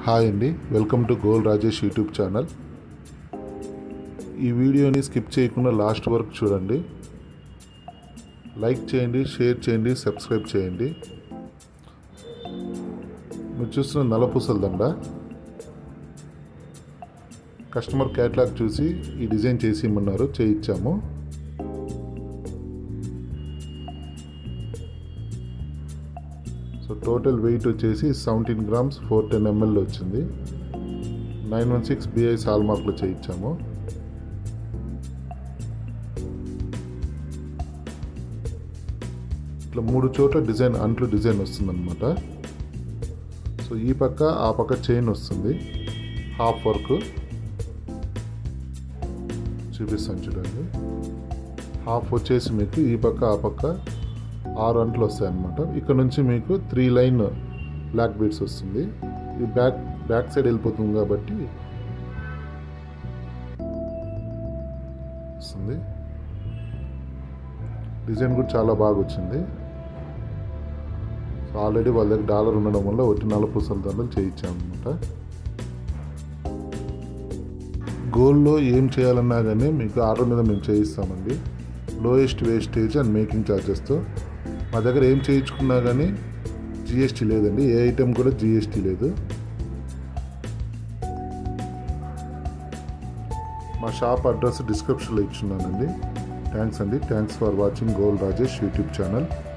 hi అండి welcome to gold Rajesh YouTube channel ఈ వీడియోని స్కిప్ చేయకుండా లాస్ట్ వరకు చూడండి లైక్ చేయండి షేర్ చేయండి సబ్స్క్రైబ్ చేయండి మీరు చూస్తున్న నలపూసల దండ కస్టమర్ క్యాటలాగ్ చూసి ఈ డిజైన్ చేసి ఇమ్మన్నారు చేయించాము సో టోటల్ వెయిట్ వచ్చేసి seventeen grams four ten ml వచ్చింది నైన్ వన్ సిక్స్ బిఐ సాల్మార్క్లో చేయించాము ఇట్లా మూడు చోట్ల డిజైన్ అంట్లు డిజైన్ వస్తుందన్నమాట సో ఈ పక్క ఆ పక్క చైన్ వస్తుంది హాఫ్ వర్క్ చూపిస్తాను చూడండి హాఫ్ వచ్చేసి మీకు ఈ పక్క ఆ పక్క ఆరు అంట్లు వస్తాయి అన్నమాట ఇక్కడ నుంచి మీకు త్రీ లైన్ బ్లాక్ బీడ్స్ వస్తుంది ఇది బ్యాక్ బ్యాక్ సైడ్ వెళ్ళిపోతుంది కాబట్టి వస్తుంది డిజైన్ కూడా చాలా బాగా వచ్చింది సో ఆల్రెడీ వాళ్ళ దగ్గర డాలర్ ఉండడం వల్ల ఒట్టి నలపూసల దండలు చేయించాం అనమాట గోల్డ్లో ఏం చేయాలన్నా కానీ మీకు ఆర్డర్ మీద మేము చేయిస్తామండి లోయెస్ట్ వేస్టేజ్ అండ్ మేకింగ్ ఛార్జెస్తో మా దగ్గర ఏం చేయించుకున్నా కానీ జిఎస్టీ లేదండి ఏ ఐటెం కూడా జిఎస్టీ లేదు మా షాప్ అడ్రస్ డిస్క్రిప్షన్లో ఇచ్చున్నానండి థ్యాంక్స్ అండి thanks for watching gold Rajesh YouTube channel